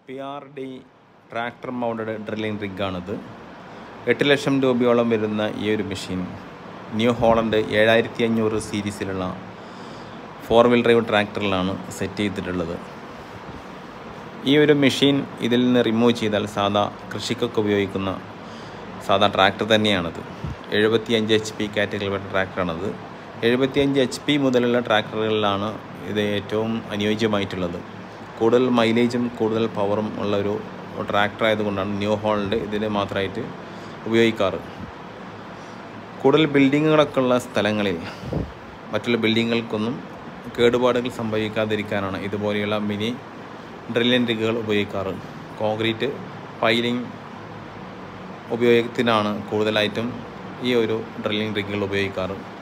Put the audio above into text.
P R D tractor mounted drilling റിഗാണിത് എട്ട് ലക്ഷം രൂപയോളം വരുന്ന ഈ ഒരു മെഷീൻ ന്യൂ ഹോളണ്ട് ഏഴായിരത്തി അഞ്ഞൂറ് സീരീസിലുള്ള ഫോർ വീൽ ഡ്രൈവ് ട്രാക്ടറിലാണ് സെറ്റ് ചെയ്തിട്ടുള്ളത് ഈ ഒരു മെഷീൻ ഇതിൽ നിന്ന് റിമൂവ് ചെയ്താൽ സാധാ കൃഷിക്കൊക്കെ ഉപയോഗിക്കുന്ന സാധാ ട്രാക്ടർ തന്നെയാണത് എഴുപത്തിയഞ്ച് എച്ച് പി കാറ്റഗറിയിൽപ്പെട്ട ട്രാക്ടറാണത് എഴുപത്തിയഞ്ച് എച്ച് പി മുതലുള്ള ട്രാക്ടറുകളിലാണ് ഇത് ഏറ്റവും അനുയോജ്യമായിട്ടുള്ളത് കൂടുതൽ മൈലേജും കൂടുതൽ പവറും ഉള്ള ഒരു ട്രാക്ടർ ആയതുകൊണ്ടാണ് ന്യൂ ഹോളണ്ട് ഇതിന് മാത്രമായിട്ട് ഉപയോഗിക്കാറ് കൂടുതൽ ബിൽഡിങ്ങുകളൊക്കെ ഉള്ള സ്ഥലങ്ങളിൽ മറ്റുള്ള ബിൽഡിങ്ങുകൾക്കൊന്നും കേടുപാടുകൾ സംഭവിക്കാതിരിക്കാനാണ് ഇതുപോലെയുള്ള മിനി ഡ്രില്ലിംഗ് റിഗുകൾ ഉപയോഗിക്കാറ് കോൺക്രീറ്റ് പൈലിംഗ് ഉപയോഗത്തിനാണ് കൂടുതലായിട്ടും ഈ ഒരു ഡ്രില്ലിംഗ് റിഗുകൾ ഉപയോഗിക്കാറ്